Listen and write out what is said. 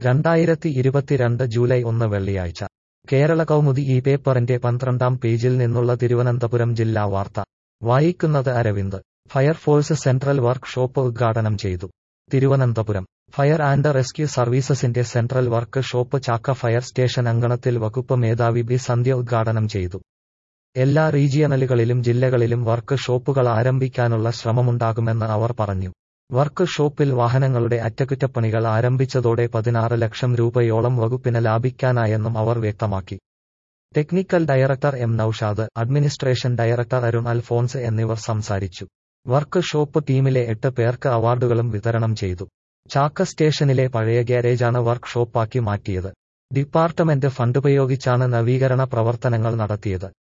രണ്ടായിരത്തി ഇരുപത്തിരണ്ട് ജൂലൈ ഒന്ന് വെള്ളിയാഴ്ച കേരള കൗമുദി ഈ പേപ്പറിന്റെ പന്ത്രണ്ടാം പേജിൽ നിന്നുള്ള തിരുവനന്തപുരം ജില്ലാ വാർത്ത വായിക്കുന്നത് Aravind fire force central workshop ഉദ്ഘാടനം ചെയ്തു തിരുവനന്തപുരം ഫയർ ആൻഡ് റെസ്ക്യൂ സർവീസസിന്റെ central workshop Chakka fire station അങ്കണത്തിൽ വകുപ്പ് മേധാവി ബി സന്ധ്യ ഉദ്ഘാടനം ചെയ്തു എല്ലാ റീജിയണലുകളിലും ജില്ലകളിലും വർക്ക് ഷോപ്പുകൾ ആരംഭിക്കാനുള്ള ശ്രമമുണ്ടാകുമെന്ന് അവർ പറഞ്ഞു വർക്ക് ഷോപ്പിൽ വാഹനങ്ങളുടെ അറ്റകുറ്റപ്പണികൾ ആരംഭിച്ചതോടെ പതിനാറ് ലക്ഷം രൂപയോളം വകുപ്പിന് ലാഭിക്കാനായെന്നും അവർ വ്യക്തമാക്കി technical director M Naushad administration director Arun Alphonse എന്നിവർ സംസാരിച്ചു വർക്ക് ഷോപ്പ് ടീമിലെ എട്ട് പേർക്ക് അവാർഡുകളും വിതരണം ചെയ്തു ചാക്ക സ്റ്റേഷനിലെ പഴയ ഗ്യാരേജാണ് വർക്ക് ഷോപ്പാക്കി മാറ്റിയത് ഡിപ്പാർട്ട്മെന്റ് ഫണ്ടുപയോഗിച്ചാണ് നവീകരണ പ്രവർത്തനങ്ങൾ നടത്തിയത്